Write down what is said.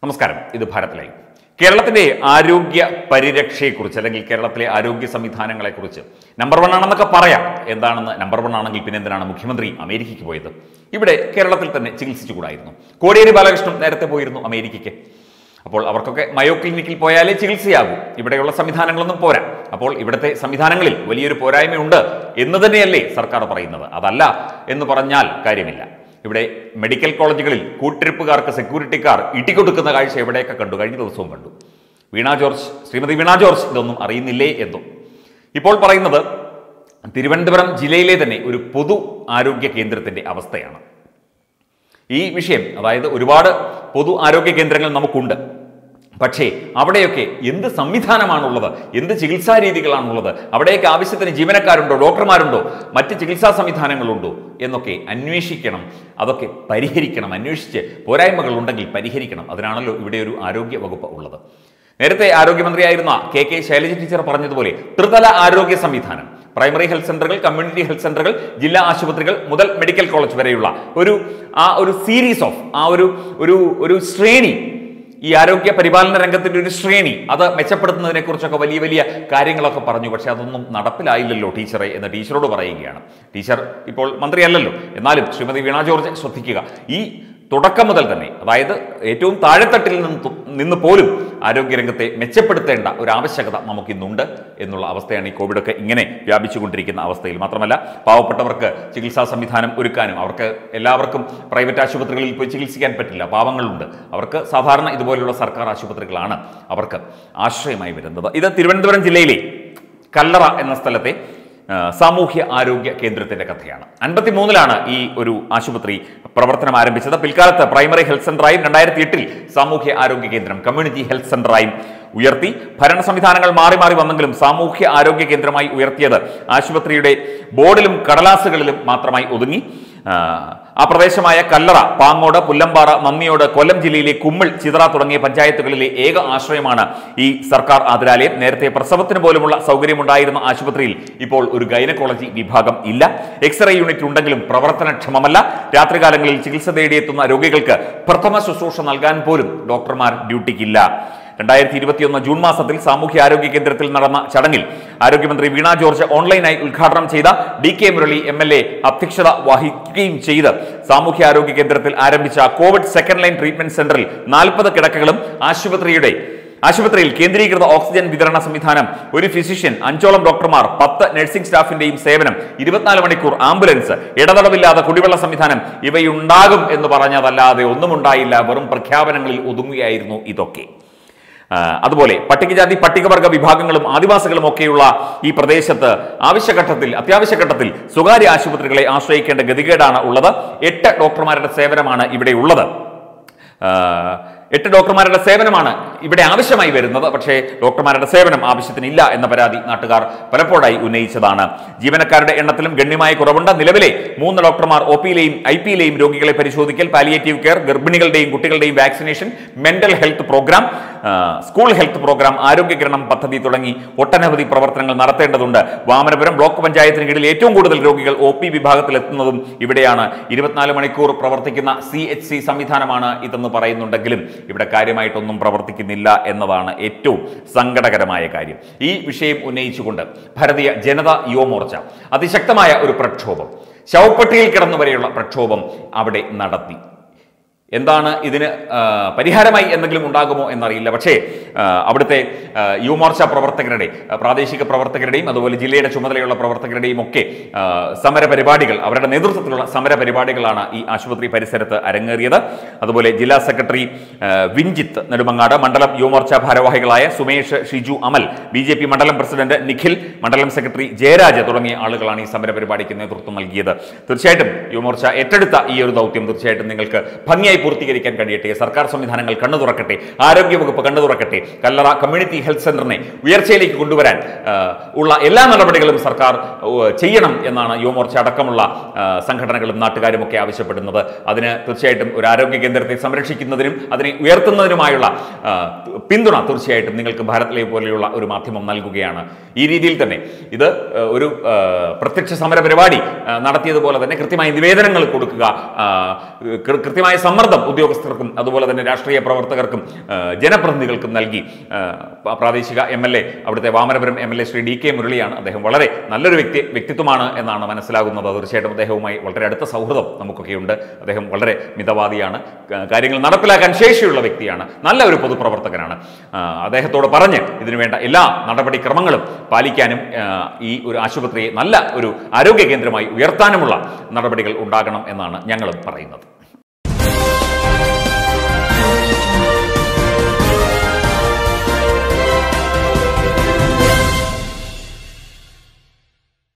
നമസ്കാരം ഇത് ഭാരത് ലൈവ് കേരളത്തിന്റെ ആരോഗ്യ പരിരക്ഷയെക്കുറിച്ച് അല്ലെങ്കിൽ കേരളത്തിലെ ആരോഗ്യ സംവിധാനങ്ങളെക്കുറിച്ച് നമ്പർ വൺ ആണെന്നൊക്കെ പറയാം എന്താണെന്ന് നമ്പർ വൺ ആണെങ്കിൽ പിന്നെ എന്തിനാണ് മുഖ്യമന്ത്രി അമേരിക്കയ്ക്ക് പോയത് ഇവിടെ കേരളത്തിൽ തന്നെ ചികിത്സിച്ചുകൂടായിരുന്നു കോടിയേരി ബാലകൃഷ്ണൻ നേരത്തെ പോയിരുന്നു അമേരിക്കയ്ക്ക് അപ്പോൾ അവർക്കൊക്കെ മയോ ക്ലിനിക്കിൽ പോയാലേ ചികിത്സയാകൂ ഇവിടെയുള്ള സംവിധാനങ്ങളൊന്നും പോരാ അപ്പോൾ ഇവിടുത്തെ സംവിധാനങ്ങളിൽ വലിയൊരു പോരായ്മയുണ്ട് എന്ന് തന്നെയല്ലേ സർക്കാർ പറയുന്നത് അതല്ല എന്ന് പറഞ്ഞാൽ കാര്യമില്ല ഇവിടെ മെഡിക്കൽ കോളേജുകളിൽ കൂട്ടിരിപ്പുകാർക്ക് സെക്യൂരിറ്റിക്കാർ ഇട്ടിക്കൊടുക്കുന്ന കാഴ്ച എവിടെയൊക്കെ കണ്ടു കഴിഞ്ഞ ദിവസവും കണ്ടു വീണ ജോർജ് ശ്രീമതി വീണ ജോർജ് ഇതൊന്നും അറിയുന്നില്ലേ എന്നും ഇപ്പോൾ പറയുന്നത് തിരുവനന്തപുരം ജില്ലയിലെ തന്നെ ഒരു പൊതു ആരോഗ്യ കേന്ദ്രത്തിന്റെ അവസ്ഥയാണ് ഈ വിഷയം അതായത് ഒരുപാട് പൊതു ആരോഗ്യ കേന്ദ്രങ്ങൾ നമുക്കുണ്ട് പക്ഷേ അവിടെയൊക്കെ എന്ത് സംവിധാനമാണുള്ളത് എന്ത് ചികിത്സാ രീതികളാണുള്ളത് അവിടെയൊക്കെ ആവശ്യത്തിന് ജീവനക്കാരുണ്ടോ ഡോക്ടർമാരുണ്ടോ മറ്റ് ചികിത്സാ സംവിധാനങ്ങളുണ്ടോ എന്നൊക്കെ അന്വേഷിക്കണം അതൊക്കെ പരിഹരിക്കണം അന്വേഷിച്ച് പോരായ്മകൾ ഉണ്ടെങ്കിൽ പരിഹരിക്കണം അതിനാണല്ലോ ഇവിടെ ഒരു ആരോഗ്യ വകുപ്പ് ഉള്ളത് നേരത്തെ ആരോഗ്യമന്ത്രിയായിരുന്ന കെ കെ ശൈലജ ടീച്ചർ പറഞ്ഞതുപോലെ ത്രിതല ആരോഗ്യ സംവിധാനം പ്രൈമറി ഹെൽത്ത് സെന്ററുകൾ കമ്മ്യൂണിറ്റി ഹെൽത്ത് സെന്ററുകൾ ജില്ലാ ആശുപത്രികൾ മുതൽ മെഡിക്കൽ കോളേജ് വരെയുള്ള ഒരു ആ ഒരു സീരീസ് ഓഫ് ആ ഒരു ഒരു ഒരു ശ്രേണി ഈ ആരോഗ്യ പരിപാലന രംഗത്തിന്റെ ഒരു ശ്രേണി അത് മെച്ചപ്പെടുത്തുന്നതിനെ കുറിച്ചൊക്കെ വലിയ വലിയ കാര്യങ്ങളൊക്കെ പറഞ്ഞു പക്ഷെ അതൊന്നും നടപ്പിലായില്ലല്ലോ ടീച്ചറെ എന്ന് ടീച്ചറോട് പറയുകയാണ് ടീച്ചർ ഇപ്പോൾ മന്ത്രിയല്ലല്ലോ എന്നാലും ശ്രീമതി വീണ ജോർജ് ശ്രദ്ധിക്കുക ഈ തുടക്കം മുതൽ തന്നെ അതായത് ഏറ്റവും താഴെത്തട്ടിൽ നിന്ന് തു- നിന്ന് പോലും ആരോഗ്യരംഗത്തെ മെച്ചപ്പെടുത്തേണ്ട ഒരു ആവശ്യകത നമുക്കിന്നുണ്ട് എന്നുള്ള അവസ്ഥയാണ് ഈ കോവിഡൊക്കെ ഇങ്ങനെ വ്യാപിച്ചുകൊണ്ടിരിക്കുന്ന അവസ്ഥയിൽ മാത്രമല്ല പാവപ്പെട്ടവർക്ക് ചികിത്സാ സംവിധാനം ഒരുക്കാനും അവർക്ക് എല്ലാവർക്കും പ്രൈവറ്റ് ആശുപത്രികളിൽ പോയി ചികിത്സിക്കാൻ പറ്റില്ല പാവങ്ങളുണ്ട് അവർക്ക് സാധാരണ ഇതുപോലെയുള്ള സർക്കാർ ആശുപത്രികളാണ് അവർക്ക് ആശ്രയമായി വരുന്നത് ഇത് തിരുവനന്തപുരം ജില്ലയിലെ കല്ലറ എന്ന സ്ഥലത്തെ ആ, സാമൂഹ്യ ആരോഗ്യ കേന്ദ്രത്തിന്റെ കഥയാണ് അൻപത്തിമൂന്നിലാണ് ഈ ഒരു ആശുപത്രി പ്രവർത്തനം ആരംഭിച്ചത് പിൽക്കാലത്ത് പ്രൈമറി ഹെൽത്ത് സെന്ററായും രണ്ടായിരത്തി എട്ടിൽ സാമൂഹ്യ ആരോഗ്യ കേന്ദ്രം കമ്മ്യൂണിറ്റി ഹെൽത്ത് സെന്ററായും ഉയർത്തി ഭരണ സംവിധാനങ്ങൾ മാറി മാറി വന്നെങ്കിലും സാമൂഹ്യ ആരോഗ്യ കേന്ദ്രമായി ഉയർത്തിയത് ആശുപത്രിയുടെ ബോർഡിലും കടലാസുകളിലും മാത്രമായി ഒതുങ്ങി ആ, ആ പ്രദേശമായ കല്ലറ പാങ്ങോട് പുല്ലമ്പാറ നന്ദിയോട് കൊല്ലം ജില്ലയിലെ കുമ്മിൾ ചിതറ തുടങ്ങിയ പഞ്ചായത്തുകളിലെ ഏക ആശ്രയമാണ് ഈ സർക്കാർ ആതുരാലയം നേരത്തെ പ്രസവത്തിന് പോലുമുള്ള സൗകര്യമുണ്ടായിരുന്ന ആശുപത്രിയിൽ ഇപ്പോൾ ഒരു ഗൈനക്കോളജി വിഭാഗം ഇല്ല എക്സ്റേ യൂണിറ്റ് ഉണ്ടെങ്കിലും പ്രവർത്തനക്ഷമമല്ല രാത്രികാലങ്ങളിൽ ചികിത്സ തേടിയെത്തുന്ന രോഗികൾക്ക് പ്രഥമ ശുശ്രൂഷ നൽകാൻ പോലും ഡോക്ടർമാർ ഡ്യൂട്ടിക്കില്ല രണ്ടായിരത്തി ഇരുപത്തിയൊന്ന് ജൂൺ മാസത്തിൽ സാമൂഹ്യ ആരോഗ്യ കേന്ദ്രത്തിൽ നടന്ന ചടങ്ങിൽ ആരോഗ്യമന്ത്രി വീണ ജോർജ് ഓൺലൈനായി ഉദ്ഘാടനം ചെയ്ത D K Murali M L A അധ്യക്ഷത വഹിക്കുകയും ചെയ്ത് സാമൂഹ്യ ആരോഗ്യ കേന്ദ്രത്തിൽ ആരംഭിച്ച കോവിഡ് സെക്കൻഡ് ലൈൻ ട്രീറ്റ്മെന്റ് സെന്ററിൽ നാൽപ്പത് കിടക്കകളും ആശുപത്രിയുടെ ആശുപത്രിയിൽ കേന്ദ്രീകൃത ഓക്സിജൻ വിതരണ സംവിധാനം ഒരു ഫിസിഷ്യൻ അഞ്ചോളം ഡോക്ടർമാർ പത്ത് നഴ്സിംഗ് സ്റ്റാഫിന്റെയും സേവനം ഇരുപത്തിനാല് മണിക്കൂർ ആംബുലൻസ് ഇടതടവില്ലാത്ത കുടിവെള്ള സംവിധാനം ഇവയുണ്ടാകും എന്ന് പറഞ്ഞതല്ലാതെ ഒന്നും ഉണ്ടായില്ല വെറും പ്രഖ്യാപനങ്ങളിൽ ഒതുങ്ങുകയായിരുന്നു ഇതൊക്കെ ആ, അതുപോലെ പട്ടികജാതി പട്ടികവർഗ വിഭാഗങ്ങളും ആദിവാസികളും ഒക്കെയുള്ള ഈ പ്രദേശത്ത് ആവശ്യഘട്ടത്തിൽ അത്യാവശ്യഘട്ടത്തിൽ സ്വകാര്യ ആശുപത്രികളെ ആശ്രയിക്കേണ്ട ഗതികേടാണ് ഉള്ളത് എട്ട് ഡോക്ടർമാരുടെ സേവനമാണ് ഇവിടെ ഉള്ളത് ആ, എട്ട് ഡോക്ടർമാരുടെ സേവനമാണ് ഇവിടെ ആവശ്യമായി വരുന്നത് പക്ഷേ ഡോക്ടർമാരുടെ സേവനം ആവശ്യത്തിനില്ല എന്ന പരാതി നാട്ടുകാർ പലപ്പോഴായി ഉന്നയിച്ചതാണ് ജീവനക്കാരുടെ എണ്ണത്തിലും ഗണ്യമായ കുറവുണ്ട് നിലവിലെ മൂന്ന് ഡോക്ടർമാർ ഒ പിയിലെയും ഐ പിയിലെയും രോഗികളെ പരിശോധിക്കൽ പാലിയേറ്റീവ് കെയർ ഗർഭിണികളുടെയും കുട്ടികളുടെയും വാക്സിനേഷൻ മെന്റൽ ഹെൽത്ത് പ്രോഗ്രാം ആ, സ്കൂൾ ഹെൽത്ത് പ്രോഗ്രാം ആരോഗ്യകിരണം പദ്ധതി തുടങ്ങി ഒട്ടനവധി പ്രവർത്തനങ്ങൾ നടത്തേണ്ടതുണ്ട് വാമനപുരം ബ്ലോക്ക് പഞ്ചായത്തിന് കീഴിൽ ഏറ്റവും കൂടുതൽ രോഗികൾ ഒ പി വിഭാഗത്തിൽ എത്തുന്നതും ഇവിടെയാണ് ഇരുപത്തിനാല് മണിക്കൂർ പ്രവർത്തിക്കുന്ന സി എച്ച് സി സംവിധാനമാണ് ഇതെന്ന് പറയുന്നുണ്ടെങ്കിലും ഇവിടെ കാര്യമായിട്ടൊന്നും പ്രവർത്തിക്കുന്നില്ല എന്നതാണ് ഏറ്റവും സങ്കടകരമായ കാര്യം ഈ വിഷയം ഉന്നയിച്ചുകൊണ്ട് ഭാരതീയ ജനതാ യുവമോർച്ച അതിശക്തമായ ഒരു പ്രക്ഷോഭം ശവപ്പെട്ടിയിൽ കിടന്നു വരെയുള്ള പ്രക്ഷോഭം അവിടെ നടത്തി എന്താണ് ഇതിന് ആ, പരിഹാരമായി എന്തെങ്കിലും ഉണ്ടാകുമോ എന്നറിയില്ല പക്ഷേ ആ, അവിടുത്തെ ആ, യുവമോർച്ച പ്രവർത്തകരുടെ ആ, പ്രാദേശിക പ്രവർത്തകരുടെയും അതുപോലെ ജില്ലയുടെ ചുമതലയുള്ള പ്രവർത്തകരുടെയും ഒക്കെ ആ, സമര പരിപാടികൾ അവരുടെ നേതൃത്വത്തിലുള്ള സമര പരിപാടികളാണ് ഈ ആശുപത്രി പരിസരത്ത് അരങ്ങേറിയത് അതുപോലെ ജില്ലാ സെക്രട്ടറി ആ, വിഞ്ജിത്ത് നെടുമങ്ങാട് മണ്ഡലം യുവമോർച്ച ഭാരവാഹികളായ Sumesh Shiju Amal B J P മണ്ഡലം പ്രസിഡന്റ് നിഖിൽ മണ്ഡലം സെക്രട്ടറി ജയരാജ് തുടങ്ങിയ ആളുകളാണ് ഈ സമര പരിപാടിക്ക് നേതൃത്വം നൽകിയത് തീർച്ചയായിട്ടും യുവമോർച്ച ഏറ്റെടുത്ത ഈ ഒരു ദൗത്യം തീർച്ചയായിട്ടും നിങ്ങൾക്ക് ഭംഗിയായി പൂർത്തീകരിക്കാൻ കഴിയട്ടെ സർക്കാർ സംവിധാനങ്ങൾ കണ്ണു തുറക്കട്ടെ ആരോഗ്യവകുപ്പ് കണ്ണു തുറക്കട്ടെ കല്ലറ കമ്മ്യൂണിറ്റി ഹെൽത്ത് സെന്ററിനെ ഉയർച്ചയിലേക്ക് കൊണ്ടുവരാൻ ആ, ഉള്ള എല്ലാ നടപടികളും സർക്കാർ ഓ, ചെയ്യണം എന്നാണ് യുവമോർച്ച അടക്കമുള്ള ആ, സംഘടനകളും നാട്ടുകാരും ഒക്കെ ആവശ്യപ്പെടുന്നത് അതിന് തീർച്ചയായിട്ടും ഒരു ആരോഗ്യ കേന്ദ്രത്തെ സംരക്ഷിക്കുന്നതിനും അതിനെ ഉയർത്തുന്നതിനുമായുള്ള ആ, പിന്തുണ തീർച്ചയായിട്ടും നിങ്ങൾക്ക് ഭാരത് ലൈവ് പോലെയുള്ള ഒരു മാധ്യമം നൽകുകയാണ് ഈ രീതിയിൽ തന്നെ ഇത് ആ, ഒരു ആ, പ്രത്യക്ഷ സമര പരിപാടി ആ, നടത്തിയതുപോലെ തന്നെ കൃത്യമായ നിവേദനങ്ങൾ കൊടുക്കുക ആ, കൃ- കൃത്യമായ സമ്മതം സമ്മർദ്ദം ഉദ്യോഗസ്ഥർക്കും അതുപോലെ തന്നെ രാഷ്ട്രീയ പ്രവർത്തകർക്കും ആ, ജനപ്രതിനിധികൾക്കും നൽകി ആ, പ- പ്രാദേശിക എം എൽ എ അവിടുത്തെ Vamanapuram M L A Shri D K മുരളിയാണ് അദ്ദേഹം വളരെ നല്ലൊരു വ്യക്തി വ്യക്തിത്വമാണ് എന്നാണ് മനസ്സിലാകുന്നത് തീർച്ചയായിട്ടും അദ്ദേഹവുമായി വളരെ അടുത്ത സൗഹൃദം നമുക്കൊക്കെയുണ്ട് അദ്ദേഹം വളരെ മിതവാദിയാണ് ക- കാര്യങ്ങൾ നടപ്പിലാക്കാൻ ശേഷിയുള്ള വ്യക്തിയാണ് നല്ല ഒരു പൊതുപ്രവർത്തകനാണ് ആ, അദ്ദേഹത്തോട് പറഞ്ഞ് ഇതിനുവേണ്ട എല്ലാ നടപടിക്രമങ്ങളും പാലിക്കാനും ആ, ഈ ഒരു ആശുപത്രിയെ നല്ല ഒരു ആരോഗ്യ കേന്ദ്രമായി ഉയർത്താനുമുള്ള നടപടികൾ ഉണ്ടാകണം എന്നാണ് ഞങ്ങളും പറയുന്നത്